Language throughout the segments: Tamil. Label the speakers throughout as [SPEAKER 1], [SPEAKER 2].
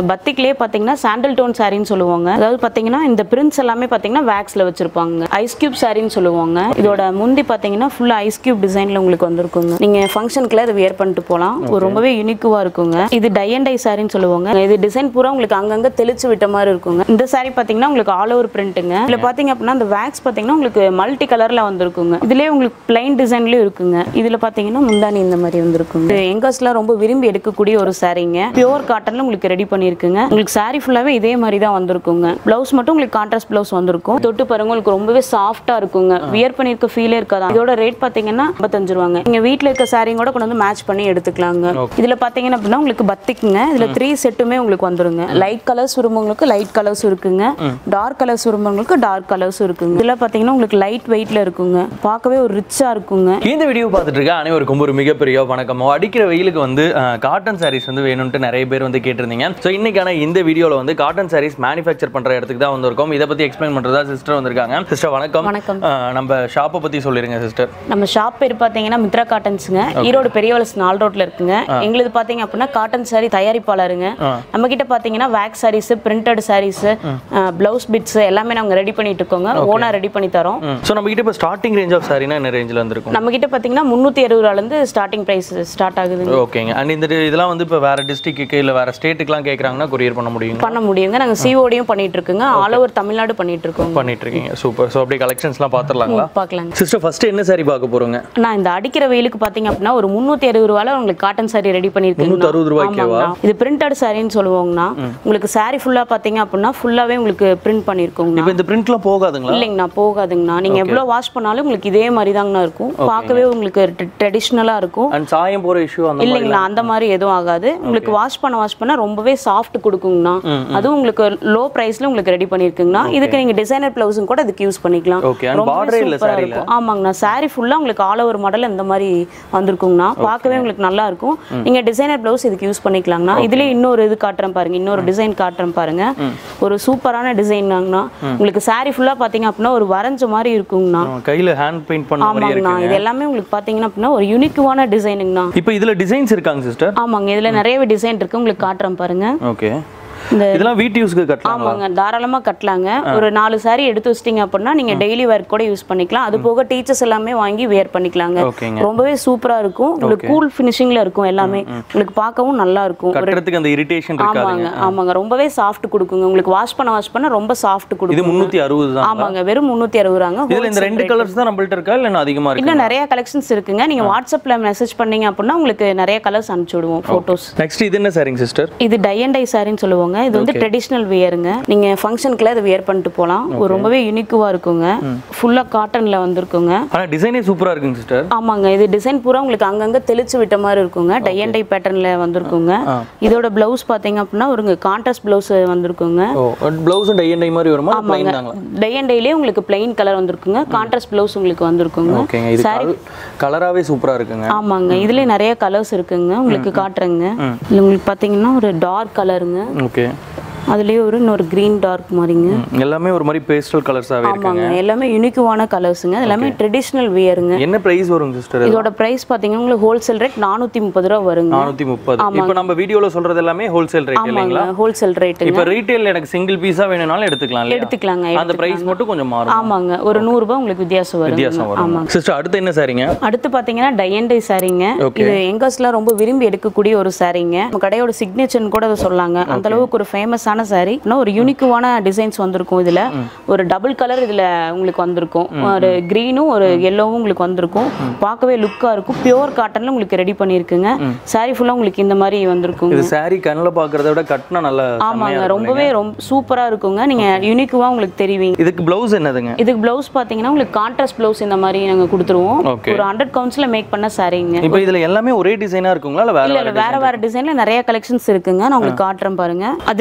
[SPEAKER 1] பத்திக்லேயே பார்த்தீங்கன்னா சாண்டல் டோன் சாரின்னு சொல்லுவாங்க அதாவது பார்த்தீங்கன்னா இந்த பிரிண்ட்ஸ் எல்லாமே பார்த்தீங்கன்னா வேக்ஸில் வச்சிருப்பாங்க ஐஸ் கியூப் சாரின்னு சொல்லுவாங்க இதோட முந்தி பார்த்தீங்கன்னா ஃபுல்லாக ஐஸ் கியூப் டிசைனில் உங்களுக்கு வந்திருக்குங்க நீங்கள் ஃபங்க்ஷனுக்குலாம் இதை வியர் பண்ணிட்டு போகலாம் ஒரு ரொம்பவே யூனிக்குவாக இருக்குங்க இது டை அண்ட் டை சாரின்னு சொல்லுவாங்க இது டிசைன் பூரா உங்களுக்கு அங்கங்கே தெளிச்சு விட்ட மாதிரி இருக்குங்க இந்த சாரி பார்த்தீங்கன்னா உங்களுக்கு ஆல் ஓவர் பிரிண்ட்டுங்க இதில் பார்த்தீங்க அப்படின்னா இந்த வேக்ஸ் பார்த்தீங்கன்னா உங்களுக்கு மல்டி கலரில் வந்திருக்குங்க இதுலேயே உங்களுக்கு பிளைன் டிசைன்லேயும் இருக்குங்க இதில் பார்த்தீங்கன்னா முந்தானி இந்த மாதிரி வந்திருக்குங்க இது எங்கர்ஸ்லாம் ரொம்ப விரும்பி எடுக்கக்கூடிய ஒரு சாரீங்க பியூர் காட்டன்ல உங்களுக்கு ரெடி பண்ணியிருக்குங்க உங்களுக்கு சாரி ஃபுல்லாகவே இதே மாதிரி தான் வந்திருக்குங்க ப்ளவுஸ் மட்டும் உங்களுக்கு கான்ட்ராஸ்ட் ப்ளவுஸ் வந்திருக்கும் தொட்டு பாருங்க உங்களுக்கு ரொம்பவே சாஃப்டாக இருக்குங்க வியர் பண்ணியிருக்க ஃபீலே இருக்காது இதோட ரேட் பார்த்தீங்கன்னா ஐம்பத்தஞ்சு ரூபாங்க நீங்கள் வீட்டில் இருக்க சாரியும் கூட கொண்டு வந்து மேட்ச் பண்ணி எடுத்துக்கலாங்க இதில் பார்த்தீங்கன்னா அப்படின்னா உங்களுக்கு பத்திக்குங்க இதில் த்ரீ செட்டுமே உங்களுக்கு வந்துருங்க லைட் கலர்ஸ் விரும்புவங்களுக்கு லைட் கலர்ஸ் இருக்குங்க டார்க் கலர்ஸ் விரும்புவங்களுக்கு டார்க் கலர்ஸ் இருக்குங்க இதில் பார்த்தீங்கன்னா உங்களுக்கு லைட் வெயிட்ல இருக்குங்க பார்க்கவே ஒரு ரிச்சாக இருக்குங்க
[SPEAKER 2] இந்த வீடியோ பார்த்துட்டு இருக்க அனைவருக்கும் ஒரு மிகப்பெரிய வணக்கம் அடிக்கிற வெயிலுக்கு வந்து காட்டன் சாரீஸ் வந்து வேணும்ட்டு நிறைய பேர் வந்து கேட்டிருந்தீங்க ஸோ இன்னைக்கான இந்த வீடியோவில் வந்து காட்டன் சாரீஸ் மேனுஃபேக்சர் பண்ணுற இடத்துக்கு தான் வந்திருக்கோம் இதை பத்தி எக்ஸ்பிளைன் பண்ணுறதா சிஸ்டர் வந்திருக்காங்க சிஸ்டர் வணக்கம்
[SPEAKER 1] வணக்கம்.
[SPEAKER 2] அஹ், நம்ம ஷாப்பை பற்றி சொல்லிடுங்க சிஸ்டர்
[SPEAKER 1] நம்ம ஷாப் பேர் பார்த்தீங்கன்னா மித்ரா காட்டன்ஸுங்க ஈரோடு பெரியவளஸ் நால் ரோட்ல இருக்குங்க எங்களுது பார்த்தீங்க அப்படின்னா காட்டன் சாரி தயாரிப்பாளருங்க நம்ம கிட்ட பார்த்தீங்கன்னா வேக் sarees printed sarees blouse bits எல்லாமே நாங்க ரெடி பண்ணிட்டு இருக்கோங்க ஓனா ரெடி பண்ணி தரோம்
[SPEAKER 2] ஸோ நம்ம கிட்ட இப்போ ஸ்டார்டிங் ரேஞ்ச் ஆஃப் சாரினா என்ன ரேஞ்சில் வந்திருக்கும்
[SPEAKER 1] நம்ம கிட்ட பார்த்தீங்கன்னா முந்நூற்றி அறுபது ரூபாலேருந்து ஸ்டார்டிங் ப்ரைஸ் ஸ்டார்ட் ஆகுதுங்க
[SPEAKER 2] ஓகேங்க அண்ட் இந்த இதெல்லாம் வந்து இப்போ வேற டிஸ்ட்ரிக்ட்டுக்கு இல்லை வேற ஸ்டேட்டுக்குலாம் கேட்குறாங்கன்னா கொரியர் பண்ண முடியுங்க
[SPEAKER 1] பண்ண முடியுங்க நாங்கள் சிஓடியும் பண்ணிட்டு இருக்கோங்க ஆல் ஓவர் தமிழ்நாடு பண்ணிட்டு இருக்கோங்க
[SPEAKER 2] பண்ணிட்டு இருக்கீங்க சூப்பர் ஸோ அப்படியே கலெக்ஷன்ஸ்லாம் பார்த்துடலாங்களா
[SPEAKER 1] பார்க்கலாங்க
[SPEAKER 2] சிஸ்டர் ஃபர்ஸ்ட் என்ன சாரி பார்க்க போறோங்க
[SPEAKER 1] நான் இந்த அடிக்கிற வெயிலுக்கு பார்த்தீங்க அப்படின்னா ஒரு முந்நூற்றி அறுபது ரூபால உங்களுக்கு காட்டன் சாரி ரெடி பண்ணியிருக்கேன்
[SPEAKER 2] முந்நூற்றறுபது ரூபாய்க்கேவா
[SPEAKER 1] இது பிரிண்டட் சாரின்னு சொல்லுவாங்கண்ணா உங்களுக்கு சாரி ஃபுல்லாக பார்த்தீங்க அப்படின்னா ஃபுல்லாகவே உங்களுக்கு பிரிண்ட் பண்ணியிருக்கோங்கண்ணா
[SPEAKER 2] இப்போ இந்த பிரிண்ட்லாம் போகாதுங்களா
[SPEAKER 1] இல்லைங்கண்ணா போகாதுங்கண்ணா நீங்கள் எவ்வளோ வாஷ் பண்ணாலும் உங்களுக்கு இதே மாதிரி தாங்கண்ணா இருக்கும் பார்க்கவே உங்களுக்கு ட்ரெடிஷ்னலாக இருக்கும்
[SPEAKER 2] அண்ட் சாயம் போகிற இஷ்யூ அந்த மாதிரி
[SPEAKER 1] இல்லைங்களா அந்த மாதிரி எதுவும் ஆகாது உங்களுக்கு வாஷ் பண்ண வாஷ் பண்ண ரொம்பவே சாஃப்ட் கொடுக்குங்கண்ணா அதுவும் உங்களுக்கு லோ ப்ரைஸ்ல உங்களுக்கு ரெடி பண்ணியிருக்குங்கண்ணா இதுக்கு நீங்க டிசைனர் பிளவுஸும் கூட அதுக்கு யூஸ் பண்ணிக்கலாம்
[SPEAKER 2] Okay, and
[SPEAKER 1] ரொம்பவே
[SPEAKER 2] border இல்ல
[SPEAKER 1] சூப்பரா
[SPEAKER 2] saree ல?
[SPEAKER 1] இருக்கும் ஆமாங்கண்ணா சாரி ஃபுல்லா உங்களுக்கு ஆல் ஓவர் மாடல் இந்த மாதிரி வந்திருக்குங்கண்ணா பார்க்கவே உங்களுக்கு நல்லா இருக்கும் நீங்க டிசைனர் பிளவுஸ் இதுக்கு யூஸ் பண்ணிக்கலாங்கண்ணா இதுலயே இன்னொரு இது காட்டுறேன் பாருங்க இன்னொரு டிசைன் காட்டுறேன் பாருங்க ஒரு சூப்பரான டிசைன்னாங்கண்ணா உங்களுக்கு சாரி ஃபுல்லா பாத்தீங்க அப்படின்னா ஒரு வரைஞ்ச மாதிரி இருக்குங்கண்ணா
[SPEAKER 2] ஆ, கையில ஹேண்ட் பெயிண்ட் பண்ண மாதிரி
[SPEAKER 1] ஆமாங்கண்ணா
[SPEAKER 2] இருக்கு
[SPEAKER 1] இது எல்லாமே உங்களுக்கு பாத்தீங்கன்னா அப்படின்னா ஒரு யூனிக்குவான டிசைனுங்கண்ணா
[SPEAKER 2] இப்போ இதுல டிசைன்ஸ் இருக்காங்க சிஸ்டர்
[SPEAKER 1] ஆமாங்க இதுல நிறையவே டிசைன் இருக்கு உங்களுக்கு காட்டுறேன் பாருங்க
[SPEAKER 2] ஓகே
[SPEAKER 1] இந்த
[SPEAKER 2] இதெல்லாம் வீட்டு யூஸ்க்கு கட்டலாங்களா
[SPEAKER 1] ஆமாங்க தாராளமா கட்டலாங்க ஒரு நாலு சாரி எடுத்து வச்சிட்டீங்க அப்படின்னா நீங்க டெய்லி வேர் கூட யூஸ் பண்ணிக்கலாம் அது போக டீச்சர்ஸ் எல்லாமே வாங்கி வேர் பண்ணிக்கலாங்க
[SPEAKER 2] ஓகேங்க
[SPEAKER 1] ரொம்பவே சூப்பரா இருக்கும் உங்களுக்கு கூல் ஃபினிஷிங்ல இருக்கும் எல்லாமே உங்களுக்கு பார்க்கவும் நல்லா இருக்கும் ஒரு
[SPEAKER 2] கட்டுறதுக்கு அந்த இரிட்டேஷன் இருக்காதுங்க
[SPEAKER 1] ஆமாங்க ஆமாங்க ரொம்பவே சாஃப்ட் கொடுக்குங்க உங்களுக்கு வாஷ் பண்ண வாஷ் பண்ண ரொம்ப சாஃப்ட்
[SPEAKER 2] இது
[SPEAKER 1] கொடுக்கும்
[SPEAKER 2] முந்நூற்றி அறுபது தான்
[SPEAKER 1] ஆமாங்க வெறும் முந்நூற்றி அறுபது ரூபாங்க
[SPEAKER 2] இதுல இந்த ரெண்டு கலர்ஸ் தான் நம்மள்ட்ட இருக்கா இல்லை இன்னும் அதிகமா இருக்கு
[SPEAKER 1] இன்னும் நிறைய கலெக்ஷன்ஸ் இருக்குங்க நீங்க வாட்ஸ்அப்ல மெசேஜ் பண்ணீங்க அப்படின்னா உங்களுக்கு நிறைய கலர்ஸ் அனுப்பிச்சு விடுவோம் போட்டோஸ்
[SPEAKER 2] நெக்ஸ்ட் இது என்ன சாரிங்க சிஸ்டர்
[SPEAKER 1] இது டை அண்ட் டை சாரின்னு சொல்லுவாங்க இது வந்து ட்ரெடிஷ்னல் வியருங்க நீங்க ஃபங்க்ஷனுக்குலாம் இதை வியர் பண்ணிட்டு போகலாம் ஒரு ரொம்பவே யூனிக்குவா இருக்குங்க ஃபுல்லா காட்டன்ல வந்திருக்குங்க
[SPEAKER 2] ஆனா டிசைனே சூப்பரா இருக்குங்க சிஸ்டர்
[SPEAKER 1] ஆமாங்க இது டிசைன் பூரா உங்களுக்கு அங்கங்க தெளிச்சு விட்ட மாதிரி இருக்குங்க டை அண்ட் டை பேட்டர்ன்ல வந்திருக்குங்க இதோட பிளவுஸ் பாத்தீங்க அப்படின்னா ஒரு கான்ட்ராஸ்ட் பிளவுஸ் வந்திருக்குங்க
[SPEAKER 2] ஓ ப்ளவுஸும் டை அண்ட் டை மாதிரி வருமா பிளைன் தாங்களா
[SPEAKER 1] டை அண்ட் டைலே உங்களுக்கு பிளைன் கலர் வந்திருக்குங்க கான்ட்ராஸ்ட் பிளவுஸ் உங்களுக்கு வந்திருக்குங்க
[SPEAKER 2] ஓகேங்க இது கலராகவே சூப்பரா இருக்குங்க
[SPEAKER 1] ஆமாங்க இதுலயே நிறைய கலர்ஸ் இருக்குங்க உங்களுக்கு காட்டுறேங்க இதுல உங்களுக்கு பாத்தீங்கன்னா ஒரு டார்க் கலருங்க
[SPEAKER 2] ஓகே
[SPEAKER 1] அதுலயே ஒரு இன்னொரு கிரீன் டார்க் மாதிரிங்க
[SPEAKER 2] எல்லாமே ஒரு மாதிரி பேஸ்டல் கலர்ஸாவே இருக்கு
[SPEAKER 1] ஆமாங்க எல்லாமே யூனிக்குவான கலர்ஸுங்க எல்லாமே ட்ரெடிஷ்னல் வியருங்க
[SPEAKER 2] என்ன பிரைஸ் வருங்க சிஸ்டர்
[SPEAKER 1] இதோட பிரைஸ் பாத்தீங்கன்னா உங்களுக்கு ஹோல்சேல் ரேட் நானூத்தி முப்பது ரூபா வருங்க
[SPEAKER 2] நானூத்தி முப்பது இப்போ நம்ம வீடியோல சொல்றது எல்லாமே ஹோல்சேல் ரேட் இல்லைங்களா
[SPEAKER 1] ஆமாங்க ஹோல்சேல் ரேட்டுங்க
[SPEAKER 2] இப்போ ரீட்டைல் எனக்கு சிங்கிள் பீஸா வேணும்னாலும் எடுத்துக்கலாம் இல்லையா
[SPEAKER 1] எடுத்துக்கலாங்க
[SPEAKER 2] அந்த பிரைஸ் மட்டும் கொஞ்சம் மாறும்
[SPEAKER 1] ஆமாங்க ஒரு நூறு ரூபாய் உங்களுக்கு வித்தியாசம் வரும்
[SPEAKER 2] வித்தியாசம் வரும் சிஸ்டர் அடுத்து என்ன சாரிங்க
[SPEAKER 1] அடுத்து பாத்தீங்கன்னா டை அண்ட் டை சாரீங்க இது எங்கர்ஸ்லாம் ரொம்ப விரும்பி எடுக்கக்கூடிய ஒரு சாரீங்க நம்ம கடையோட சிக்னேச்சர்னு கூட அதை சொல்லாங்க அந்த அளவுக்கு ஒரு ஃபேமஸான சாரீ இன்னும் ஒரு யூனிக்குவான டிசைன்ஸ் வந்திருக்கும் இதுல ஒரு டபுள் கலர் இதுல உங்களுக்கு வந்திருக்கும் ஒரு கிரீனும் ஒரு எல்லோவும் உங்களுக்கு வந்திருக்கும் பார்க்கவே லுக்கா இருக்கும் பியூர் காட்டன்ல உங்களுக்கு ரெடி பண்ணியிருக்குங்க சாரி ஃபுல்லா உங்களுக்கு இந்த மாதிரி வந்திருக்குங்க
[SPEAKER 2] இது சாரி கண்ணில் பார்க்கறத விட கட்டினா நல்ல செம்மையா
[SPEAKER 1] ஆமாங்க
[SPEAKER 2] இருக்கும்
[SPEAKER 1] ரொம்பவே ரொம்ப சூப்பரா இருக்குங்க நீங்க யூனிக்குவா உங்களுக்கு தெரிவிங்க
[SPEAKER 2] இதுக்கு பிளவுஸ் என்னதுங்க
[SPEAKER 1] இதுக்கு பிளவுஸ் பாத்தீங்கன்னா உங்களுக்கு கான்ட்ராஸ்ட் பிளவுஸ் இந்த மாதிரி நாங்க கொடுத்துருவோம்
[SPEAKER 2] Okay.
[SPEAKER 1] ஒரு ஹண்ட்ரட் கவுண்ட்ஸ்ல மேக் பண்ண சாரீங்க
[SPEAKER 2] இப்போ இதுல எல்லாமே ஒரே டிசைனா இருக்குங்களா இல்ல வேற
[SPEAKER 1] இல்ல
[SPEAKER 2] வேற
[SPEAKER 1] இல்ல வேற வேற டிசைன்ல நிறைய கலெக்ஷன்ஸ் இருக்குங்க நான் உங்களுக்கு காட்டுறேன் பாருங்க அதுலயே பாத்தீங்கன்னா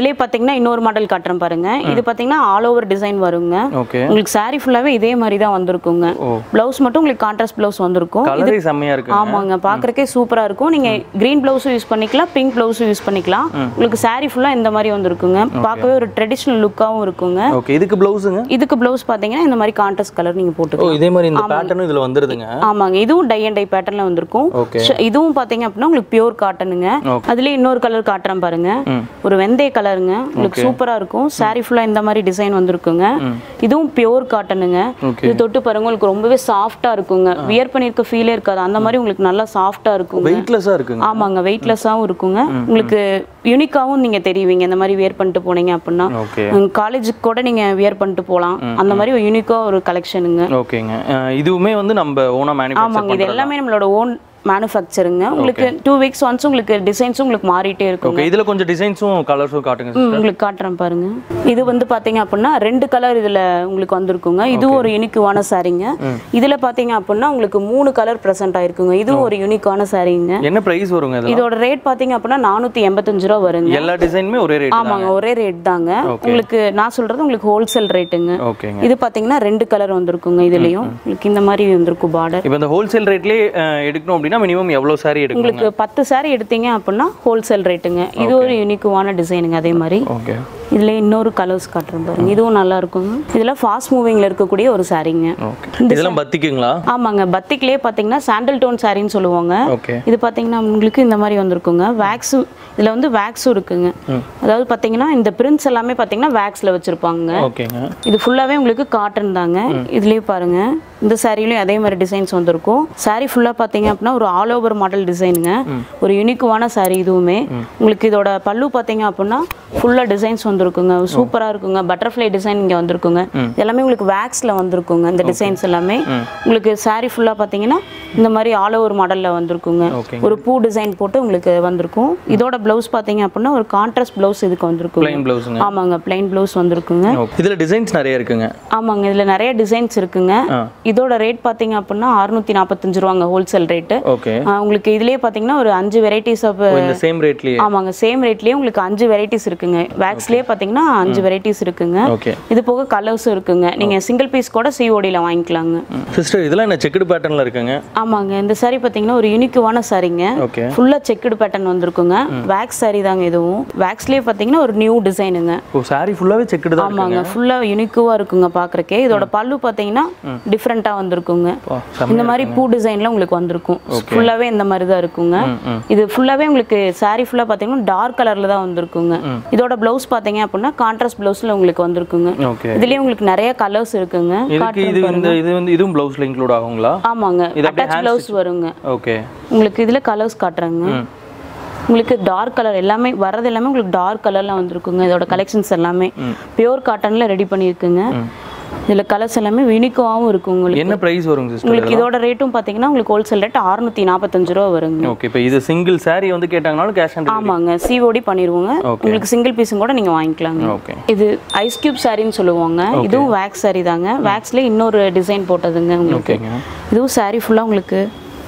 [SPEAKER 1] பார்த்தீங்கன்னா இன்னொரு மாடல் காட்டுறேன் பாருங்க இது பார்த்தீங்கன்னா ஆல் ஓவர் டிசைன் வருங்க
[SPEAKER 2] ஓகே
[SPEAKER 1] உங்களுக்கு saree ஃபுல்லாவே இதே மாதிரி தான் வந்திருக்குங்க
[SPEAKER 2] ஓ.
[SPEAKER 1] ப்ளவுஸ் மட்டும் உங்களுக்கு கான்ட்ராஸ்ட் ப்ளவுஸ் வந்திருக்கும்
[SPEAKER 2] கலரே செம்மையா இருக்கு
[SPEAKER 1] ஆமாங்க பார்க்கறக்கே சூப்பரா இருக்கும் நீங்க கிரீன் ப்ளவுஸும் யூஸ் பண்ணிக்கலாம் பிங்க் ப்ளவுஸும் யூஸ் பண்ணிக்கலாம் உங்களுக்கு saree ஃபுல்லா இந்த மாதிரி வந்திருக்குங்க பார்க்கவே ஒரு ட்ரெடிஷ்னல் லுக்காவும் இருக்குங்க
[SPEAKER 2] ஓகே இதுக்கு பிளவுஸுங்க
[SPEAKER 1] இதுக்கு ப்ளவுஸ் பார்த்தீங்கன்னா இந்த மாதிரி கான்ட்ராஸ்ட் கலர் நீங்க
[SPEAKER 2] ஓ
[SPEAKER 1] போட்டுக்கலாம்
[SPEAKER 2] இதே மாதிரி இந்த பேட்டர்னும் இதுல வந்துருதுங்க
[SPEAKER 1] ஆமாங்க இதுவும் டை அண்ட் டை பேட்டர்ன்ல வந்திருக்கும்
[SPEAKER 2] ஓகே
[SPEAKER 1] ஷ- இதுவும் பாத்தீங்க அப்படின்னா உங்களுக்கு பியூர் காட்டனுங்க அதுலயே இன்னொரு கலர் காட்டுறேன் பாருங்க ஒரு வெந்தய கலருங்க உங்களுக்கு சூப்பரா இருக்கும் saree ஃபுல்லா இந்த மாதிரி டிசைன் வந்திருக்குங்க இதுவும் பியூர் காட்டனுங்க
[SPEAKER 2] Okay.
[SPEAKER 1] இது தொட்டு பாருங்க உங்களுக்கு ரொம்பவே சாஃப்டா இருக்குங்க வியர் பண்ணிருக்க ஃபீலே இருக்காது அந்த மாதிரி உங்களுக்கு நல்லா சாஃப்டா இருக்குங்க
[SPEAKER 2] வெயிட்லெஸ்ஸா இருக்குங்க
[SPEAKER 1] ஆமாங்க வெயிட்லெஸ்ஸாகவும் இருக்குங்க உங்களுக்கு யூனிக்காவும் நீங்க தெரியுவீங்க இந்த மாதிரி வியர் பண்ணிட்டு போனீங்க அப்படின்னா
[SPEAKER 2] ஓகே
[SPEAKER 1] காலேஜுக்கு கூட நீங்க வியர் பண்ணிட்டு போகலாம் அந்த மாதிரி யூனிக்கா ஒரு கலெக்ஷனுங்க
[SPEAKER 2] ஓகேங்க அஹ் இதுவுமே வந்து நம்ம ஓனா மேனுஃபேக்சர்
[SPEAKER 1] ஆமாங்க இது எல்லாமே நம்மளோட ஓன் மேனுஃபேக்சருங்க உங்களுக்கு டூ வீக்ஸ் ஒன்ஸ் உங்களுக்கு டிசைன்ஸும் உங்களுக்கு மாறிட்டே இருக்கும்
[SPEAKER 2] ஓகே இதுல கொஞ்சம் டிசைன்ஸும் கலர்ஸும் காட்டுங்க
[SPEAKER 1] ம், உங்களுக்கு காட்டுறேன் பாருங்க இது வந்து பாத்தீங்க அப்படின்னா ரெண்டு கலர் இதுல உங்களுக்கு வந்திருக்குங்க இதுவும் ஒரு யூனிக்குவான சாரீங்க இதுல பாத்தீங்க அப்படின்னா உங்களுக்கு மூணு கலர் பிரசன்ட் ஆயிருக்குங்க இதுவும் ஒரு யூனிக்கான சாரீங்க
[SPEAKER 2] என்ன பிரைஸ் வருங்க இது
[SPEAKER 1] இதோட ரேட் பாத்தீங்க அப்படின்னா நானூத்தி எண்பத்தஞ்சு ரூபா வருங்க
[SPEAKER 2] எல்லா டிசைனுமே ஒரே ரேட்
[SPEAKER 1] ஆமாங்க ஒரே ரேட் தாங்க உங்களுக்கு நான் சொல்றது உங்களுக்கு ஹோல்சேல் ரேட்டுங்க
[SPEAKER 2] ஓகேங்க
[SPEAKER 1] இது பாத்தீங்கன்னா ரெண்டு கலர் வந்திருக்குங்க இதுலயும் உங்களுக்கு இந்த மாதிரி வந்திருக்கும் பார்டர்
[SPEAKER 2] இப்போ இந்த ஹோல்சேல் ரேட்லயே எடுக்கணும் அப்படின்னா மினிமம் எவ்வளவு சாரி எடுக்கணும்
[SPEAKER 1] உங்களுக்கு பத்து saree எடுத்தீங்க அப்படின்னா ஹோல்சேல் ரேட்டுங்க இது ஒரு யூனிக்குவான டிசைனுங்க அதே மாதிரி
[SPEAKER 2] ஓகே
[SPEAKER 1] இதுல இன்னொரு கலர்ஸ் காட்டுறேன் பாருங்க இதுவும் நல்லா இருக்குங்க இதுல ஃபாஸ்ட் மூவிங்ல இருக்கக்கூடிய ஒரு சாரீங்க
[SPEAKER 2] ஓகே இதெல்லாம் பத்திக்குங்களா
[SPEAKER 1] ஆமாங்க பத்திக்லயே பாத்தீங்கன்னா சாண்டல் டோன் சாரின்னு சொல்லுவாங்க
[SPEAKER 2] ஓகே
[SPEAKER 1] இது பாத்தீங்கன்னா உங்களுக்கு இந்த மாதிரி வந்திருக்குங்க வேக்ஸு இதுல வந்து வேக்ஸும் இருக்குங்க அதாவது பாத்தீங்கன்னா இந்த பிரிண்ட்ஸ் எல்லாமே பாத்தீங்கன்னா வேக்ஸ்ல வச்சிருப்பாங்க
[SPEAKER 2] ஓகேங்க
[SPEAKER 1] இது ஃபுல்லாவே உங்களுக்கு காட்டன் தாங்க இதுலயே பாருங்க இந்த சாரிலையும் அதே மாதிரி டிசைன்ஸ் வந்திருக்கும் saree ஃபுல்லா பாத்தீங்க அப்படின்னா ஒரு ஆல் ஓவர் மாடல் டிசைனுங்க ஒரு யூனிக்குவான saree இதுவுமே உங்களுக்கு இதோட பல்லு பாத்தீங்க அப்படின்னா ஃபுல்லா டிசைன்ஸ் வந்திருக்குங்க சூப்பரா இருக்குங்க பட்டர்ஃப்ளை டிசைன் இங்க வந்திருக்குங்க இது எல்லாமே உங்களுக்கு வேக்ஸ்ல வந்திருக்குங்க இந்த டிசைன்ஸ் எல்லாமே உங்களுக்கு saree ஃபுல்லா பாத்தீங்கன்னா இந்த மாதிரி ஆல் ஓவர் மாடல்ல வந்திருக்குங்க
[SPEAKER 2] ஓகே
[SPEAKER 1] ஒரு பூ டிசைன் போட்டு உங்களுக்கு வந்திருக்கும் இதோட பிளவுஸ் பாத்தீங்க அப்படின்னா ஒரு கான்ட்ராஸ்ட் பிளவுஸ் இதுக்கு வந்திருக்கும்
[SPEAKER 2] பிளைன் பிளவுஸுங்க
[SPEAKER 1] ஆமாங்க பிளைன் பிளவுஸ் வந்திருக்குங்க
[SPEAKER 2] ஓகே இதுல டிசைன்ஸ் நிறைய இருக்குங்க
[SPEAKER 1] ஆமாங்க இதுல நிறைய டிசைன்ஸ் இருக்குங்க
[SPEAKER 2] ஆ.
[SPEAKER 1] இதோட ரேட் பாத்தீங்க அப்படின்னா அறுநூத்தி நாற்பத்தஞ்சு ரூபாங்க ஹோல்சேல் ரேட்டு
[SPEAKER 2] ஓகே
[SPEAKER 1] உங்களுக்கு இதுலயே பாத்தீங்கன்னா ஒரு அஞ்சு வெரைட்டிஸ் ஆஃப்
[SPEAKER 2] இந்த சேம் ரேட்லயே
[SPEAKER 1] ஆமாங்க சேம் ரேட்லயே உங்களுக்கு அஞ்சு வெரைட்டிஸ் இருக்குங்க வேக்ஸ்லயே பாத்தீங்கன்னா அஞ்சு வெரைட்டிஸ் இருக்குங்க
[SPEAKER 2] ஓகே
[SPEAKER 1] இது போக கலர்ஸும் இருக்குங்க நீங்க சிங்கிள் பீஸ் கூட சிஓடியில் வாங்கிக்கலாங்க
[SPEAKER 2] சிஸ்டர் இதெல்லாம் என்ன செக்குடு பேட்டர்ன்ல இருக்குங்க
[SPEAKER 1] ஆமாங்க இந்த saree பாத்தீங்கன்னா ஒரு யூனிக்குவான சாரீங்க
[SPEAKER 2] ஓகே
[SPEAKER 1] ஃபுல்லா செக்குடு பேட்டர்ன் வந்திருக்குங்க வேக்ஸ் saree தாங்க இதுவும் வேக்ஸ்லயே பாத்தீங்கன்னா ஒரு நியூ டிசைனுங்க
[SPEAKER 2] ஓ சாரி ஃபுல்லாவே செக்குடு தான்
[SPEAKER 1] ஆமாங்க ஃபுல்லா யூனிக்குவா இருக்குங்க பாக்குறக்கே இதோட பல்லு பாத்தீங்கன்னா டிஃப்ரெண்டா வந்திருக்குங்க
[SPEAKER 2] ஓ
[SPEAKER 1] இந்த மாதிரி பூ டிசைன்ல உங்களுக்கு வந்திருக்கும் ஃபுல்லாவே இந்த மாதிரி தான் இருக்குங்க இது ஃபுல்லாவே உங்களுக்கு saree ஃபுல்லா பாத்தீங்கன்னா டார்க் கலர்ல தான் வந்திருக்குங்க இதோட பிளவுஸ் பாத்தீங்க அப்படின்னா கான்ட்ராஸ்ட் பிளவுஸ்ல உங்களுக்கு வந்திருக்குங்க
[SPEAKER 2] ஓகே
[SPEAKER 1] இதுலயே உங்களுக்கு நிறைய கலர்ஸ் இருக்குங்க
[SPEAKER 2] இதுக்கு இது இந்த இது வந்து இதுவும் ப்ளவுஸ்ல இன்க்ளூட் ஆகுங்களா
[SPEAKER 1] ஆமாங்க
[SPEAKER 2] இது அப்படியே
[SPEAKER 1] அட்டாச் பிளவுஸ் வருங்க
[SPEAKER 2] ஓகே
[SPEAKER 1] உங்களுக்கு இதுல கலர்ஸ் காட்டுறாங்க உங்களுக்கு டார்க் கலர் எல்லாமே வர்றது எல்லாமே உங்களுக்கு டார்க் கலர்ல வந்திருக்குங்க இதோட கலெக்ஷன்ஸ் எல்லாமே பியூர் காட்டன்ல ரெடி பண்ணியிருக்குங்க இதுல கலர்ஸ் எல்லாமே யூனிக்காவும் இருக்கும் உங்களுக்கு
[SPEAKER 2] என்ன பிரைஸ் வருங்க சிஸ்டர்
[SPEAKER 1] உங்களுக்கு இதோட ரேட்டும் பாத்தீங்கன்னா உங்களுக்கு ஹோல்சேல் ரேட் அறுநூத்தி நாற்பத்தஞ்சு ரூபா வருங்க
[SPEAKER 2] ஓகே இப்போ இது சிங்கிள் saree வந்து கேட்டாங்கனாலும் கேஷ் ஆன்
[SPEAKER 1] ஆமாங்க சிஓடி பண்ணிடுவோங்க உங்களுக்கு சிங்கிள் பீஸும் கூட நீங்க வாங்கிக்கலாங்க
[SPEAKER 2] ஓகே
[SPEAKER 1] இது ஐஸ் கியூப் சாரின்னு சொல்லுவாங்க இதுவும் வேக்ஸ் சாரி தாங்க வேக்ஸ்ல இன்னொரு டிசைன் போட்டதுங்க உங்களுக்கு
[SPEAKER 2] ஓகேங்க
[SPEAKER 1] இதுவும் சாரி ஃபுல்லா உங்களுக்கு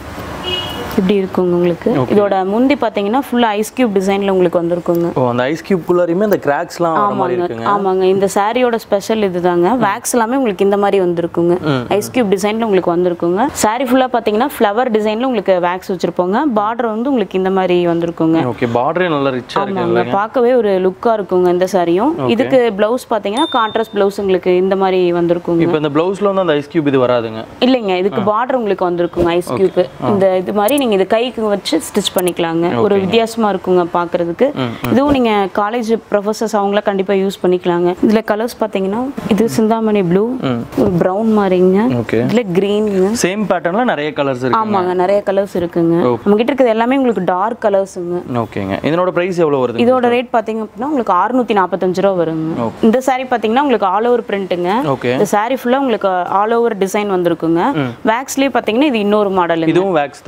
[SPEAKER 1] இப்படி இருக்குங்க உங்களுக்கு இதோட முந்தி பாத்தீங்கன்னா ஃபுல்லா ஐஸ் கியூப் டிசைன்ல உங்களுக்கு வந்திருக்குங்க
[SPEAKER 2] ஓ அந்த ஐஸ் கியூப்குள்ளாரையுமே அந்த கிராக்ஸ்லாம் வர மாதிரி இருக்குங்க
[SPEAKER 1] ஆமாங்க இந்த சாரியோட ஸ்பெஷல் இதுதாங்க வேக்ஸ் எல்லாமே உங்களுக்கு இந்த மாதிரி வந்திருக்குங்க ஐஸ் கியூப் டிசைன்ல உங்களுக்கு வந்திருக்குங்க சாரி ஃபுல்லா பாத்தீங்கன்னா ஃப்ளவர் டிசைன்ல உங்களுக்கு வேக்ஸ் வச்சிருப்போங்க பார்டர் வந்து உங்களுக்கு இந்த மாதிரி வந்திருக்குங்க
[SPEAKER 2] ஓகே பார்டரே நல்லா ரிச்சா இருக்கு
[SPEAKER 1] ஆமாங்க பார்க்கவே ஒரு லுக்கா இருக்குங்க இந்த சாரியும் இதுக்கு பிளவுஸ் பாத்தீங்கன்னா கான்ட்ராஸ்ட் பிளவுஸ் உங்களுக்கு இந்த மாதிரி வந்திருக்குங்க
[SPEAKER 2] இப்போ இந்த ப்ளவுஸ்ல வந்து அந்த ஐஸ் கியூப் இது வராதுங்க
[SPEAKER 1] இல்லைங்க இதுக்கு பார்டர் உங்களுக்கு வந்திருக்குங்க ஐஸ் கியூப் இந்த இது மாதிரி நீங்க இது கைக்கு வச்சு ஸ்டிச் பண்ணிக்கலாங்க ஒரு வித்தியாசமா இருக்குங்க பாக்குறதுக்கு இதுவும் நீங்க காலேஜ் ப்ரொஃபசர்ஸ் அவங்கள கண்டிப்பா யூஸ் பண்ணிக்கலாங்க இதுல கலர்ஸ் பாத்தீங்கன்னா இது சிந்தாமணி ப்ளூ ஒரு பிரவுன் மாதிரிங்க
[SPEAKER 2] ஓகே
[SPEAKER 1] இதுல கிரீனுங்க
[SPEAKER 2] சேம் பேட்டர்ன்ல நிறைய கலர்ஸ் இருக்கு
[SPEAKER 1] ஆமாங்க நிறைய கலர்ஸ் இருக்குங்க நம்ம கிட்ட இருக்கிறது எல்லாமே உங்களுக்கு டார்க் கலர்ஸுங்க
[SPEAKER 2] ஓகேங்க இதனோட பிரைஸ் எவ்வளவு வருது
[SPEAKER 1] இதோட ரேட் பாத்தீங்க அப்படின்னா உங்களுக்கு அறுநூத்தி நாற்பத்தஞ்சு ரூபா வருங்க இந்த saree பாத்தீங்கன்னா உங்களுக்கு ஆல் ஓவர் பிரிண்ட்டுங்க
[SPEAKER 2] ஓகே
[SPEAKER 1] இந்த saree ஃபுல்லா உங்களுக்கு ஆல் ஓவர் டிசைன் வந்திருக்குங்க வேக்ஸ்லயே பாத்தீங்கன்னா இது இன்னொரு மாடல்
[SPEAKER 2] இதுவும் வேக்ஸ் தான்
[SPEAKER 1] ஆமாங்க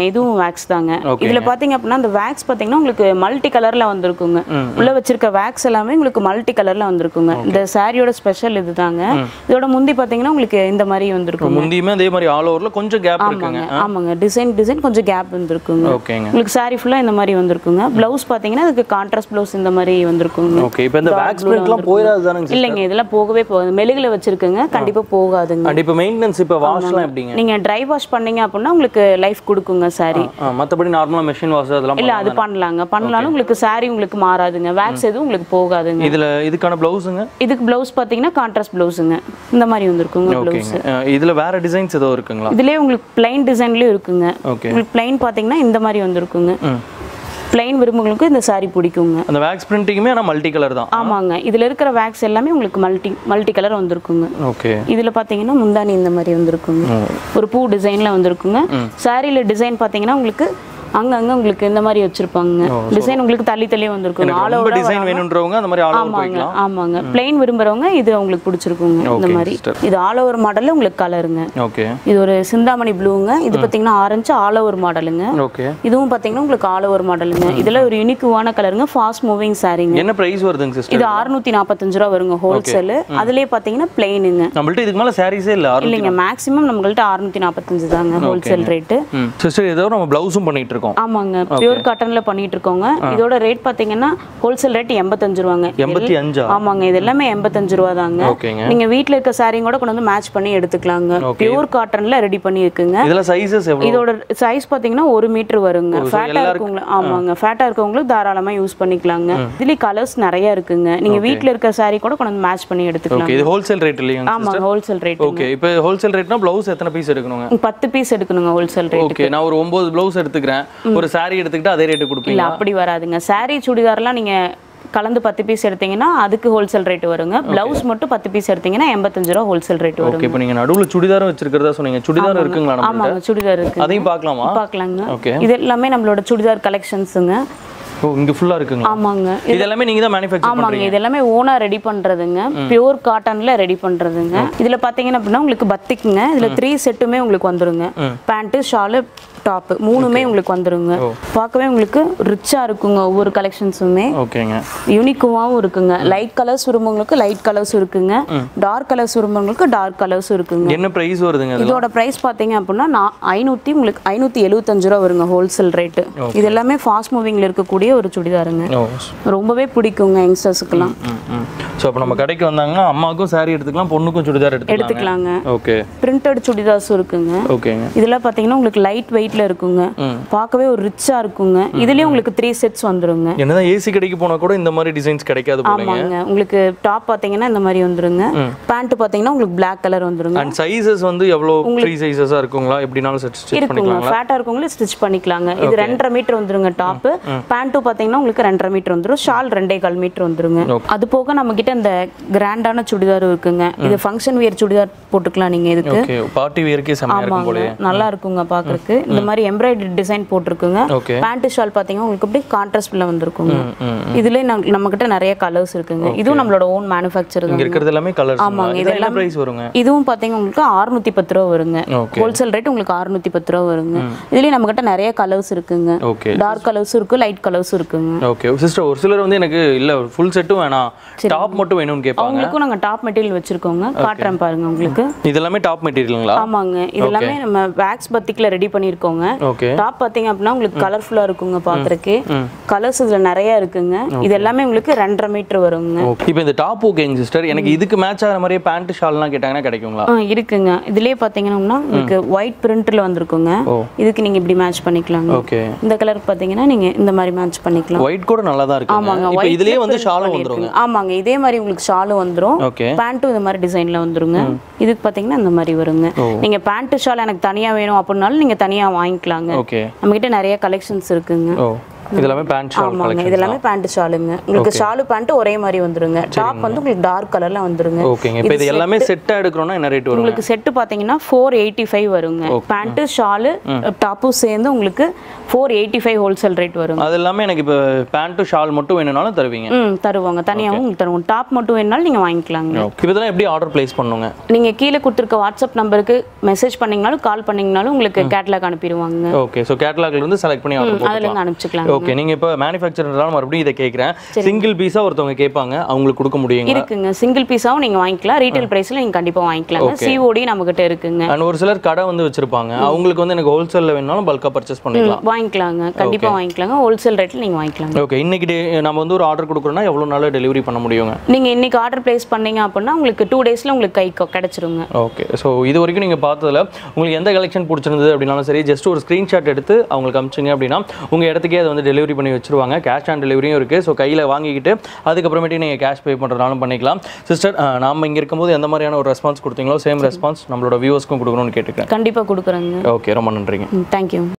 [SPEAKER 1] இதுவும் வேக்ஸ் தாங்க
[SPEAKER 2] Okay.
[SPEAKER 1] இதுல பாத்தீங்க அப்படின்னா அந்த வேக்ஸ் பாத்தீங்கன்னா உங்களுக்கு மல்டி கலர்ல வந்திருக்குங்க உள்ள வச்சிருக்க வேக்ஸ் எல்லாமே உங்களுக்கு மல்டி கலர்ல வந்திருக்குங்க இந்த சாரியோட ஸ்பெஷல் இதுதாங்க இதோட முந்தி பாத்தீங்கன்னா உங்களுக்கு இந்த மாதிரி வந்திருக்கும்
[SPEAKER 2] முந்தியுமே அதே மாதிரி ஆல் ஓவர்ல கொஞ்சம் கேப் இருக்குங்க
[SPEAKER 1] ஆமாங்க ஆமாங்க டிசைன் டிசைன் கொஞ்சம் கேப் வந்திருக்குங்க
[SPEAKER 2] ஓகேங்க
[SPEAKER 1] உங்களுக்கு saree ஃபுல்லா இந்த மாதிரி வந்திருக்குங்க ப்ளவுஸ் பாத்தீங்கன்னா அதுக்கு கான்ட்ராஸ்ட் ப்ளவுஸ் இந்த மாதிரி வந்திருக்குங்க
[SPEAKER 2] ஓகே இப்போ இந்த வேக்ஸ் பிரிண்ட்லாம் போயிடாது தானங்க
[SPEAKER 1] இல்லைங்க இதெல்லாம் போகவே போகாது மெழுகுல வச்சிருக்குங்க கண்டிப்பா போகாதுங்க
[SPEAKER 2] அண்ட் இப்போ மெயின்டெனன்ஸ் இப்போ வாஷ்லாம் எப்படிங்க
[SPEAKER 1] நீங்க ட்ரை வாஷ் பண்ணீங்க அப்படின்னா உங்களுக்கு லைஃப் கொடுக்குங்க saree
[SPEAKER 2] ஆ, மத்தபடி நார்மலா மெஷின் வாஷ் அதெல்லாம்
[SPEAKER 1] இல்ல அது பண்ணலாங்க பண்ணலாலும் உங்களுக்கு saree உங்களுக்கு மாறாதுங்க வேக்ஸ் எதுவும் உங்களுக்கு போகாதுங்க
[SPEAKER 2] இதுல இதுக்கான பிளவுஸுங்க
[SPEAKER 1] இதுக்கு ப்ளவுஸ் பாத்தீங்கன்னா கான்ட்ராஸ்ட் ப்ளவுஸுங்க இந்த மாதிரி வந்திருக்குங்க ப்ளவுஸ்
[SPEAKER 2] ஓகேங்க அஹ் இதுல வேற டிசைன்ஸ் ஏதோ இருக்குங்களா
[SPEAKER 1] இதுலயே உங்களுக்கு பிளைன் டிசைன்லயும் இருக்குங்க
[SPEAKER 2] ஓகே
[SPEAKER 1] உங்களுக்கு பிளைன் பாத்தீங்கன்னா இந்த மாதிரி வந்திருக்குங்க
[SPEAKER 2] ம்
[SPEAKER 1] பிளைன் விரும்புங்களுக்கு இந்த saree பிடிக்குங்க
[SPEAKER 2] அந்த வேக்ஸ் பிரிண்டிங்குமே ஆனால் மல்டி கலர் தான்
[SPEAKER 1] ஆமாங்க இதுல இருக்கிற வேக்ஸ் எல்லாமே உங்களுக்கு மல்டி மல்டி கலர் வந்திருக்குங்க
[SPEAKER 2] ஓகே
[SPEAKER 1] இதுல பாத்தீங்கன்னா முந்தானி இந்த மாதிரி வந்திருக்குங்க ஒரு பூ டிசைன்ல வந்திருக்குங்க சாரியில டிசைன் பாத்தீங்கன்னா உங்களுக்கு அங்கங்க உங்களுக்கு இந்த மாதிரி வச்சிருப்பாங்க டிசைன் உங்களுக்கு தள்ளி தள்ளி வந்திருக்குங்க ஆல்
[SPEAKER 2] ரொம்ப
[SPEAKER 1] ஓவர்
[SPEAKER 2] டிசைன் வேணுன்றவங்க அந்த மாதிரி ஆல் ஓவர்
[SPEAKER 1] ஆமாங்க
[SPEAKER 2] போய்க்கலாம்
[SPEAKER 1] ஆமாங்க பிளைன் விரும்புறவங்க இது உங்களுக்கு பிடிச்சிருக்குங்க இந்த
[SPEAKER 2] Okay,
[SPEAKER 1] மாதிரி
[SPEAKER 2] sister.
[SPEAKER 1] இது ஆல் ஓவர் மாடல்ல உங்களுக்கு கலருங்க
[SPEAKER 2] ஓகே
[SPEAKER 1] இது ஒரு சிந்தாமணி ப்ளூங்க இது பாத்தீங்கன்னா ஆரஞ்சு ஆல் ஓவர் மாடலுங்க
[SPEAKER 2] ஓகே
[SPEAKER 1] இதுவும் பாத்தீங்கன்னா உங்களுக்கு ஆல் ஓவர் மாடலுங்க இதுல ஒரு யூனிக்குவான கலருங்க ஃபாஸ்ட் மூவிங் சாரீங்க
[SPEAKER 2] என்ன பிரைஸ் வருதுங்க சிஸ்டர்
[SPEAKER 1] இது அறுநூத்தி நாற்பத்தஞ்சு ரூபா வருங்க ஹோல்சேல் அதுலயே பாத்தீங்கன்னா பிளைனுங்க
[SPEAKER 2] நம்மள்ட்ட இதுக்கு மேல சாரீஸே இல்ல ஆறு
[SPEAKER 1] இல்லைங்க மேக்ஸிமம் நம்மள்ட்ட அறுநூத்தி நாற்பத்தஞ்சு தாங்க ஹோல்சேல் ரேட்டு
[SPEAKER 2] ம் சிஸ்டர் ஏதோ நம்ம பிளவுஸும் பண்ணிட்டு இருக்கோம்
[SPEAKER 1] ஆமாங்க பியூர் காட்டன்ல பண்ணிட்டு இருக்கோங்க இதோட ரேட் பாத்தீங்கன்னா ஹோல்சேல் ரேட் எண்பத்தஞ்சு ரூபாங்க
[SPEAKER 2] எண்பத்தி அஞ்சா
[SPEAKER 1] ஆமாங்க இது எல்லாமே எண்பத்தஞ்சு ரூபா தாங்க
[SPEAKER 2] ஓகேங்க
[SPEAKER 1] நீங்க வீட்ல இருக்க சாரியும் கூட கொண்டு வந்து மேட்ச் பண்ணி எடுத்துக்கலாங்க பியூர் காட்டன்ல ரெடி பண்ணி இருக்குங்க
[SPEAKER 2] இதுல சைஸஸ் எவ்வளவு
[SPEAKER 1] இதோட சைஸ் பாத்தீங்கன்னா ஒரு மீட்டர் வருங்க ஃபேட்டா இருக்கவங்க ஆமாங்க ஃபேட்டா இருக்கவங்களுக்கு தாராளமா யூஸ் பண்ணிக்கலாங்க இதுலயே கலர்ஸ் நிறைய இருக்குங்க நீங்க வீட்ல இருக்க சாரி கூட கொண்டு வந்து மேட்ச் பண்ணி எடுத்துக்கலாம்
[SPEAKER 2] ஓகே இது ஹோல்சேல் ரேட் இல்லையா
[SPEAKER 1] ஆமாங்க ஹோல்சேல் ரேட்
[SPEAKER 2] ஓகே இப்போ ஹோல்சேல் ரேட்னா பிளவுஸ் எத்தனை பீஸ் எடுக்கணுங்க
[SPEAKER 1] பத்து பீஸ் எடுக்கணுங்க ஹோல்சேல் ரேட்
[SPEAKER 2] ஓகே நான் ஒரு ஒன்பது பிளவுஸ் எடுத்துக்கிறேன் ஒரு saree எடுத்துக்கிட்டு அதே ரேட்டு
[SPEAKER 1] இல்ல
[SPEAKER 2] கொடுப்பீங்க
[SPEAKER 1] அப்படி வராதுங்க saree சுடிதார்லாம் நீங்க கலந்து பத்து பீஸ் எடுத்தீங்கன்னா அதுக்கு ஹோல்சேல் ரேட் வருங்க பிளவுஸ் மட்டும் பத்து பீஸ் எடுத்தீங்கன்னா எண்பத்தஞ்சு ரூபா ஹோல்சேல் ரேட் வரும்
[SPEAKER 2] ஓகே இப்போ நீங்க நடுவுல சுடிதாரும் வச்சிருக்கிறதா சொன்னீங்க சுடிதார் இருக்குங்களா நம்ம
[SPEAKER 1] ஆமாங்க சுடிதார் இருக்கு
[SPEAKER 2] அதையும் பார்க்கலாமா
[SPEAKER 1] பார்க்கலாங்க
[SPEAKER 2] ஓகே
[SPEAKER 1] இது எல்லாமே நம்மளோட சுடிதார் கலெக்ஷன்ஸுங்க
[SPEAKER 2] ஓ இங்க ஃபுல்லா இருக்குங்களா
[SPEAKER 1] ஆமாங்க
[SPEAKER 2] இது எல்லாமே நீங்க தான் மேனுஃபேக்சர்
[SPEAKER 1] ஆமாங்க இது எல்லாமே ஓனா ரெடி பண்றதுங்க பியூர் காட்டன்ல ரெடி பண்றதுங்க இதுல பாத்தீங்கன்னா அப்படின்னா உங்களுக்கு பத்திக்குங்க இதுல த்ரீ செட்டுமே உங்களுக்கு வந்துருங்க பேண்ட் ஷாலு டாப் மூணுமே உங்களுக்கு வந்துருங்க பார்க்கவே உங்களுக்கு ரிச்சா இருக்குங்க ஒவ்வொரு கலெக்ஷன்ஸுமே
[SPEAKER 2] ஓகேங்க
[SPEAKER 1] யூனிக்குவாவும் இருக்குங்க லைட் கலர்ஸ் விரும்புவங்களுக்கு லைட் கலர்ஸ் இருக்குங்க டார்க் கலர்ஸ் விரும்புவங்களுக்கு டார்க் கலர்ஸ் இருக்குங்க
[SPEAKER 2] என்ன பிரைஸ் வருதுங்க இது
[SPEAKER 1] இதோட பிரைஸ் பார்த்தீங்க அப்படின்னா நான் ஐநூற்றி உங்களுக்கு ஐநூற்றி எழுபத்தஞ்சு ரூபா வருங்க ஹோல்சேல் ரேட்டு இது எல்லாமே ஃபாஸ்ட் மூவிங்கில் இருக்கக்கூடிய ஒரு சுடிதாருங்க
[SPEAKER 2] ஓ
[SPEAKER 1] ரொம்பவே பிடிக்குங்க யங்ஸ்டர்ஸுக்கெல்லாம்
[SPEAKER 2] ம் ம் ஸோ அப்போ நம்ம கடைக்கு வந்தாங்கன்னா அம்மாவுக்கும் saree எடுத்துக்கலாம் பொண்ணுக்கும் சுடிதார் எடுத்துக்கலாம்
[SPEAKER 1] எடுத்துக்கலாங்க
[SPEAKER 2] ஓகே
[SPEAKER 1] பிரிண்டட் சுடிதார்ஸும் இருக்குங்க
[SPEAKER 2] ஓகேங்க
[SPEAKER 1] இதெல்லாம் பார்த்தீங்கன்னா உங்களுக்கு லைட் வெயிட்ல இருக்குங்க பார்க்கவே ஒரு ரிச்சா இருக்குங்க இதுலயும் உங்களுக்கு த்ரீ செட்ஸ் வந்துருங்க
[SPEAKER 2] என்னதான் ஏசி கடைக்கு போனா கூட இந்த மாதிரி டிசைன்ஸ் கிடைக்காது போலங்க
[SPEAKER 1] ஆமாங்க உங்களுக்கு டாப் பார்த்தீங்கன்னா இந்த மாதிரி வந்துருங்க பேண்ட் பார்த்தீங்கன்னா உங்களுக்கு Black கலர் வந்துருங்க
[SPEAKER 2] அண்ட் சைஸஸ் வந்து எவ்வளோ ஃப்ரீ சைஸஸாக இருக்குங்களா எப்படினாலும் செட் ஸ்டிச்
[SPEAKER 1] இருக்குங்க
[SPEAKER 2] பண்ணிக்கலாம்
[SPEAKER 1] ஃபேட்டா இருக்கவங்களும் ஸ்டிச் பண்ணிக்கலாங்க இது ரெண்டரை மீட்டர் வந்துருங்க டாப் பேண்ட்டும் பார்த்தீங்கன்னா உங்களுக்கு ரெண்டரை மீட்டர் வந்துரும் ஷால் ரெண்டே கால் மீட்டர் வந்துருங்க அது போக நம்ம கிட்ட இந்த கிராண்டான சுடிதார் இருக்குங்க இது ஃபங்க்ஷன் வியர் சுடிதார் போட்டுக்கலாம் நீங்க இதுக்கு
[SPEAKER 2] ஓகே பார்ட்டி வியர்க்கே செம்மையா இருக்கும் போல
[SPEAKER 1] ஆமாங்க நல்லா இருக்குங்க பாக்குறதுக்கு இந்த மாதிரி எம்ப்ராய்டரி டிசைன் போட்டிருக்குங்க
[SPEAKER 2] ஓகே
[SPEAKER 1] பேண்ட் ஷால் பாத்தீங்கன்னா உங்களுக்கு அப்படியே கான்ட்ராஸ்ட்ல வந்திருக்குங்க
[SPEAKER 2] ம்
[SPEAKER 1] இதுல நம்ம கிட்ட நிறைய கலர்ஸ் இருக்குங்க இதுவும் நம்மளோட ஓன் மேனுஃபேக்சர்
[SPEAKER 2] இங்க
[SPEAKER 1] தான்
[SPEAKER 2] இருக்கிறது எல்லாமே கலர்ஸ்
[SPEAKER 1] ஆமாங்க,
[SPEAKER 2] இது என்ன பிரைஸ் வருங்க
[SPEAKER 1] இதுவும் பாத்தீங்க உங்களுக்கு அறுநூத்தி பத்து ரூபா வருங்க
[SPEAKER 2] ஓகே
[SPEAKER 1] ஹோல்சேல் ரேட் உங்களுக்கு அறுநூத்தி பத்து ரூபா வருங்க இதுலயும் நம்ம கிட்ட நிறைய கலர்ஸ் இருக்குங்க
[SPEAKER 2] ஓகே
[SPEAKER 1] டார்க் கலர்ஸும் இருக்கு லைட் கலர்ஸும் இருக்குங்க
[SPEAKER 2] ஓகே சிஸ்டர் ஒரு சிலர் வந்து எனக்கு இல்ல ஃபுல் செட்டும் வேணாம் டாப் மட்டும் வேணும்னு கேட்பாங்க
[SPEAKER 1] அவங்களுக்கும் நாங்க டாப் மெட்டீரியல் வச்சிருக்கோங்க காட்டுறேன் பாருங்க உங்களுக்கு
[SPEAKER 2] இது எல்லாமே டாப் மெட்டீரியலுங்களா
[SPEAKER 1] ஆமாங்க இது எல்லாமே நம்ம வேக்ஸ் பத்திக்ல ரெடி பண்ணிருக்கோங்க
[SPEAKER 2] ஓகே
[SPEAKER 1] டாப் பாத்தீங்க அப்படின்னா உங்களுக்கு கலர்ஃபுல்லா இருக்குங்க பாக்குறதுக்கு கலர்ஸ் இதுல நிறைய இருக்குங்க இது எல்லாமே உங்களுக்கு ரெண்டரை மீட்டர் வருங்க
[SPEAKER 2] ஓகே இப்போ இந்த டாப் ஓகேங்க சிஸ்டர் எனக்கு இதுக்கு மேட்ச் ஆகிற மாதிரியே பேண்ட் ஷால்லாம் கேட்டாங்கன்னா கிடைக்குங்களா
[SPEAKER 1] ஆ, இருக்குங்க இதுலயே பாத்தீங்கன்னா உங்களுக்கு ஒயிட் பிரிண்ட்ல வந்திருக்குங்க
[SPEAKER 2] ஓ.
[SPEAKER 1] இதுக்கு நீங்க இப்படி மேட்ச் பண்ணிக்கலாங்க
[SPEAKER 2] ஓகே
[SPEAKER 1] இந்த கலருக்கு பாத்தீங்கன்னா நீங்க இந்த மாதிரி மேட்ச் பண்ணிக்கலாம்
[SPEAKER 2] ஒயிட் கூட நல்லா தான் இருக்குங்க
[SPEAKER 1] ஆமாங்க
[SPEAKER 2] இப்போ
[SPEAKER 1] white
[SPEAKER 2] இதுலயே
[SPEAKER 1] ல
[SPEAKER 2] வந்து
[SPEAKER 1] print
[SPEAKER 2] ஷாலும்
[SPEAKER 1] பண்ணியிருக்குங்க.
[SPEAKER 2] வந்துருங்க
[SPEAKER 1] ஆமாங்க இதே மாதிரி உங்களுக்கு ஷாலும் வந்துரும்
[SPEAKER 2] ஓகே
[SPEAKER 1] பேண்ட்டும் இந்த மாதிரி டிசைன்ல வந்துருங்க இதுக்கு பாத்தீங்கன்னா இந்த மாதிரி வருங்க நீங்க பேண்ட் ஷால் எனக்கு தனியா வேணும் அப்படின்னாலும் நீங்க தனியா வாங்கிக்கலாங்க
[SPEAKER 2] ஓகே
[SPEAKER 1] நம்ம கிட்ட நிறைய கலெக்ஷன்ஸ் இருக்குங்க
[SPEAKER 2] ஓ இதெல்லாமே பேண்ட் ஷால்
[SPEAKER 1] ஆமாங்க
[SPEAKER 2] கலெக்ஷன்
[SPEAKER 1] இது எல்லாமே பேண்ட் ஷாலுங்க உங்களுக்கு ஷாலு பேண்ட் ஒரே மாதிரி வந்துருங்க டாப் வந்து உங்களுக்கு டார்க் கலர்ல வந்துருங்க
[SPEAKER 2] ஓகேங்க இப்போ இது எல்லாமே செட்டாக எடுக்கிறோம்னா என்ன ரேட் வரும்
[SPEAKER 1] உங்களுக்கு செட்டு பார்த்தீங்கன்னா ஃபோர் எயிட்டி ஃபைவ் வருங்க பேண்ட்டு ஷாலு டாப்பும் சேர்ந்து உங்களுக்கு four eighty five wholesale rate வருங்க
[SPEAKER 2] அது எல்லாமே எனக்கு இப்போ பேண்ட்டு ஷால் மட்டும் வேணும்னாலும் தருவீங்க
[SPEAKER 1] ம் தருவாங்க தனியாகவும் உங்களுக்கு தருவோம் டாப் மட்டும் வேணாலும் நீங்கள் வாங்கிக்கலாங்க
[SPEAKER 2] இப்போ இதெல்லாம் எப்படி ஆர்டர் பிளேஸ் பண்ணுங்க
[SPEAKER 1] நீங்கள் கீழே கொடுத்துருக்க வாட்ஸ்அப் நம்பருக்கு மெசேஜ் பண்ணீங்கனாலும் கால் பண்ணீங்கனாலும் உங்களுக்கு கேட்லாக் அனுப்பிடுவாங்க
[SPEAKER 2] ஓகே ஸோ கேட்டலாக்ல இருந்து செலக்ட் பண்ணி ஆர்டர் போட்டு
[SPEAKER 1] அதுலேருந்து அனுப்பிச்சிக்கலாம்
[SPEAKER 2] ஓகே நீங்க இப்போ மேனுஃபேக்சர்னால மறுபடியும் இதை கேட்குறேன் சிங்கிள் பீஸா ஒருத்தவங்க கேட்பாங்க அவங்களுக்கு கொடுக்க முடியுங்க
[SPEAKER 1] இருக்குங்க சிங்கிள் பீஸாவும் நீங்கள் வாங்கிக்கலாம் ரீட்டைல் ப்ரைஸில் நீங்கள் கண்டிப்பாக வாங்கிக்கலாங்க சிஓடி நம்மகிட்ட இருக்குங்க
[SPEAKER 2] அண்ட் ஒரு சிலர் கடை வந்து வச்சிருப்பாங்க அவங்களுக்கு வந்து எனக்கு ஹோல்சேல்ல வேணாலும் பல்கா பர்ச்சேஸ் பண்ணிக்கலாம்
[SPEAKER 1] வாங்கிக்கலாங்க கண்டிப்பாக வாங்கிக்கலாங்க ஹோல்சேல் ரேட்டில் நீங்கள் வாங்கிக்கலாங்க
[SPEAKER 2] ஓகே இன்னைக்கு டே- நம்ம வந்து ஒரு ஆர்டர் கொடுக்குறோம்னா எவ்வளவு நாள்ல டெலிவரி பண்ண முடியுங்க
[SPEAKER 1] நீங்கள் இன்னைக்கு ஆர்டர் ப்ளேஸ் பண்ணீங்க அப்படின்னா உங்களுக்கு டூ டேஸில் உங்களுக்கு கை கிடச்சிருங்க
[SPEAKER 2] ஓகே ஸோ இது வரைக்கும் நீங்கள் பார்த்ததுல உங்களுக்கு எந்த கலெக்ஷன் பிடிச்சிருந்தது அப்படின்னாலும் சரி ஜஸ்ட் ஒரு ஸ்க்ரீன்ஷாட் எடுத்து அவங்களுக்கு அமிச்சிங்க அப்படின்னா உங்கள் இடத்துக்கே அதை வந்து டெலிவரி பண்ணி வச்சிருவாங்க கேஷ் ஆன் டெலிவரியும் இருக்குது ஸோ கையில் வாங்கிக்கிட்டு அதுக்கப்புறமேட்டு நீங்கள் கேஷ் பே பண்ணுறதுனாலும் பண்ணிக்கலாம் சிஸ்டர் நாம இங்கே இருக்கும்போது எந்த மாதிரியான ஒரு ரெஸ்பான்ஸ் கொடுத்தீங்களோ சேம் ரெஸ்பான்ஸ் நம்மளோட வியூவர்ஸ்க்கும் கொடுக்கணும்னு கேட்டுக்கிறேன்
[SPEAKER 1] கண்டிப்பாக கொடுக்குறேங்க
[SPEAKER 2] ஓகே ரொம்ப நன்றிங்க
[SPEAKER 1] தேங்க்யூ